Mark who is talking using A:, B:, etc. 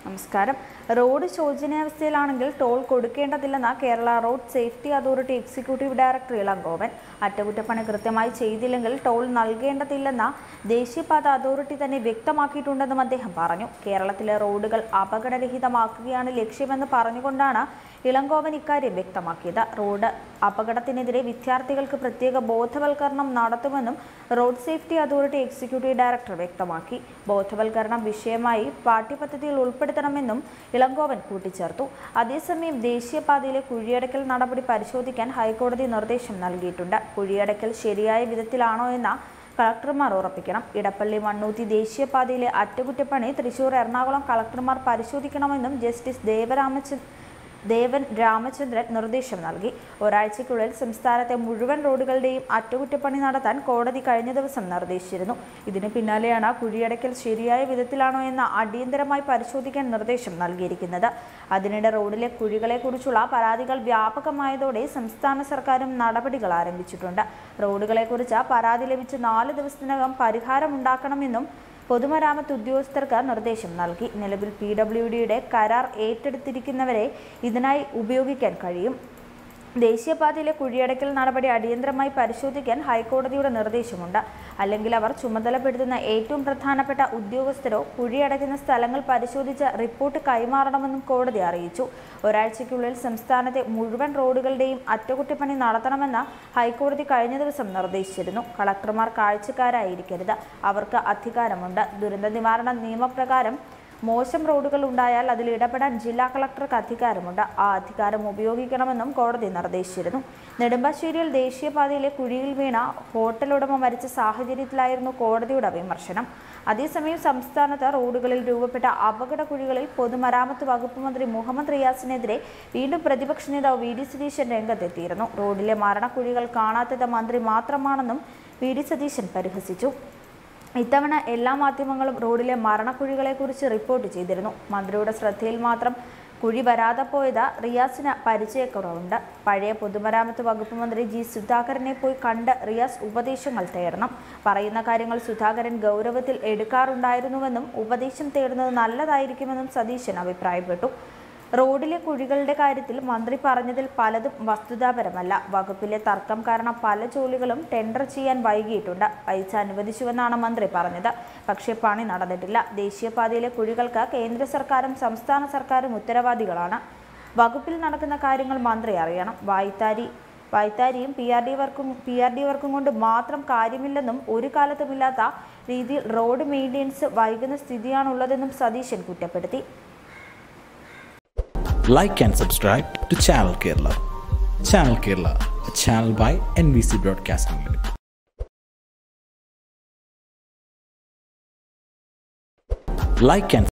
A: നമസ്കാരം റോഡ് ശോചനീയാവസ്ഥയിലാണെങ്കിൽ ടോൾ കൊടുക്കേണ്ടതില്ലെന്ന Kerala road safety authority executive director Elangovan അറ്റകുറ്റപ്പണി കൃത്യമായി ചെയ്തില്ലെങ്കിൽ ടോൾ നൽകേണ്ടതില്ലെന്ന ദേശീയപാത അതോറിറ്റി തന്നെ വ്യക്തമാക്കിയിട്ടുണ്ടെന്നും അദ്ദേഹം പറഞ്ഞു കേരളത്തിലെ റോഡുകൾ അപകടരഹിതമാക്കുകയാണ് ലക്ഷ്യമെന്ന് പറഞ്ഞുകൊണ്ടാണ് ഇളങ്കോവൻ ഇക്കാര്യം വ്യക്തമാക്കിയത് റോഡ് അപകടത്തിനെതിരെ വിദ്യാർത്ഥികൾക്ക് പ്രത്യേക ബോധവൽക്കരണം നടത്തുമെന്നും road safety authority executive director വ്യക്തമാക്കി ബോധവൽക്കരണം വിഷയമായി പാഠ്യപദ്ധതിയിൽ ഉൾപ്പെടുത്തണമെന്നും ഇളങ്കോവൻ കൂട്ടിച്ചേർത്തു അതേസമയം ദേശീയപാതയിലെ കുഴിയടക്കൽ നടപടി പരിശോധിക്കാൻ ഹൈക്കോടതി നിർദ്ദേശം നൽകിയിട്ടുണ്ട് കുഴിയടക്കൽ ശരിയായ വിധത്തിലാണോ എന്ന കളക്ടർമാർ ഉറപ്പിക്കണം ഇടപ്പള്ളി മണ്ണൂത്തി ദേശീയപാതയിലെ അറ്റകുറ്റപ്പണി തൃശൂർ എറണാകുളം കളക്ടർമാർ പരിശോധിക്കണമെന്നും ജസ്റ്റിസ് ദേവരാമചന്ദ്രൻ ദേവൻ രാമചന്ദ്രൻ നിർദ്ദേശം നൽകി ഒരാഴ്ചയ്ക്കുള്ളിൽ സംസ്ഥാനത്തെ മുഴുവൻ റോഡുകളുടെയും അറ്റകുറ്റപ്പണി നടത്താൻ കോടതി കഴിഞ്ഞ ദിവസം നിർദ്ദേശിച്ചിരുന്നു ഇതിന് പിന്നാലെയാണ് കുഴിയടക്കൽ ശരിയായ വിധത്തിലാണോ എന്ന് അടിയന്തരമായി പരിശോധിക്കാൻ നിർദ്ദേശം നൽകിയിരിക്കുന്നത് അതിനിടെ റോഡിലെ കുഴികളെക്കുറിച്ചുള്ള പരാതികൾ വ്യാപകമായതോടെ സംസ്ഥാന സർക്കാരും നടപടികൾ ആരംഭിച്ചിട്ടുണ്ട് റോഡുകളെക്കുറിച്ച് പരാതി ലഭിച്ച് നാല് ദിവസത്തിനകം പരിഹാരമുണ്ടാക്കണമെന്നും പൊതുമരാമത്ത് ഉദ്യോഗസ്ഥർക്ക് നിർദ്ദേശം നൽകി നിലവിൽ പി ഡബ്ല്യു ഡിയുടെ കരാർ ഏറ്റെടുത്തിരിക്കുന്നവരെ ഇതിനായി ഉപയോഗിക്കാൻ കഴിയും ദേശീയപാതയിലെ കുഴിയടക്കൽ നടപടി അടിയന്തരമായി പരിശോധിക്കാൻ ഹൈക്കോടതിയുടെ നിർദ്ദേശമുണ്ട് അല്ലെങ്കിൽ അവർ ചുമതലപ്പെടുത്തുന്ന ഏറ്റവും പ്രധാനപ്പെട്ട ഉദ്യോഗസ്ഥരോ കുഴിയടക്കുന്ന സ്ഥലങ്ങൾ പരിശോധിച്ച് റിപ്പോർട്ട് കൈമാറണമെന്നും കോടതി അറിയിച്ചു ഒരാഴ്ചയ്ക്കുള്ളിൽ സംസ്ഥാനത്തെ മുഴുവൻ റോഡുകളുടെയും അറ്റകുറ്റപ്പണി നടത്തണമെന്ന് ഹൈക്കോടതി കഴിഞ്ഞ ദിവസം നിർദ്ദേശിച്ചിരുന്നു കളക്ടർമാർ കാഴ്ചക്കാരായിരിക്കരുത് അവർക്ക് അധികാരമുണ്ട് ദുരന്ത നിവാരണ നിയമപ്രകാരം മോശം റോഡുകൾ ഉണ്ടായാൽ അതിൽ ഇടപെടാൻ ജില്ലാ കളക്ടർക്ക് അധികാരമുണ്ട് ആ അധികാരം ഉപയോഗിക്കണമെന്നും കോടതി നിർദ്ദേശിച്ചിരുന്നു നെടുമ്പാശ്ശേരിയിൽ ദേശീയപാതയിലെ കുഴിയിൽ വീണ ഹോട്ടൽ ഉടമ മരിച്ച സാഹചര്യത്തിലായിരുന്നു കോടതിയുടെ വിമർശനം അതേസമയം സംസ്ഥാനത്ത് റോഡുകളിൽ രൂപപ്പെട്ട അപകട കുഴികളിൽ പൊതുമരാമത്ത് വകുപ്പ് മന്ത്രി മുഹമ്മദ് റിയാസിനെതിരെ വീണ്ടും പ്രതിപക്ഷ നേതാവ് വി ഡി സതീശൻ രംഗത്തെത്തിയിരുന്നു റോഡിലെ മരണക്കുഴികൾ കാണാത്തത് മന്ത്രി മാത്രമാണെന്നും വി ഡി സതീശൻ പരിഹസിച്ചു ഇത്തവണ എല്ലാ മാധ്യമങ്ങളും റോഡിലെ മരണക്കുഴികളെക്കുറിച്ച് റിപ്പോർട്ട് ചെയ്തിരുന്നു മന്ത്രിയുടെ ശ്രദ്ധയിൽ മാത്രം കുഴി വരാതെ പോയത് റിയാസിന് പരിചയക്കുറവുണ്ട് പഴയ പൊതുമരാമത്ത് വകുപ്പ് മന്ത്രി ജി സുധാകരനെ പോയി കണ്ട് റിയാസ് ഉപദേശങ്ങൾ തേടണം പറയുന്ന കാര്യങ്ങൾ സുധാകരൻ ഗൗരവത്തിൽ എടുക്കാറുണ്ടായിരുന്നുവെന്നും ഉപദേശം തേടുന്നത് നല്ലതായിരിക്കുമെന്നും സതീശൻ അഭിപ്രായപ്പെട്ടു റോഡിലെ കുഴികളുടെ കാര്യത്തിൽ മന്ത്രി പറഞ്ഞതിൽ പലതും വസ്തുതാപരമല്ല വകുപ്പിലെ തർക്കം കാരണം പല ജോലികളും ടെൻഡർ ചെയ്യാൻ വൈകിയിട്ടുണ്ട് പൈസ അനുവദിച്ചുവെന്നാണ് മന്ത്രി പറഞ്ഞത് പക്ഷേ പണി നടന്നിട്ടില്ല ദേശീയപാതയിലെ കുഴികൾക്ക് കേന്ദ്ര സർക്കാരും സംസ്ഥാന സർക്കാരും ഉത്തരവാദികളാണ് വകുപ്പിൽ നടക്കുന്ന കാര്യങ്ങൾ മന്ത്രി അറിയണം വായ്ത്താരി വായ്ത്താരിയും പി ആർ ഡി വർക്കും പി ആർ ഡി വർക്കും കൊണ്ട് മാത്രം കാര്യമില്ലെന്നും ഒരു കാലത്തുമില്ലാത്ത രീതിയിൽ റോഡ് മെയിൻ്റെനൻസ് വൈകുന്ന സ്ഥിതിയാണുള്ളതെന്നും സതീശൻ കുറ്റപ്പെടുത്തി
B: like and subscribe to Channel Kerala. Channel Kerala, a channel by NBC Broadcasting Limited. Like and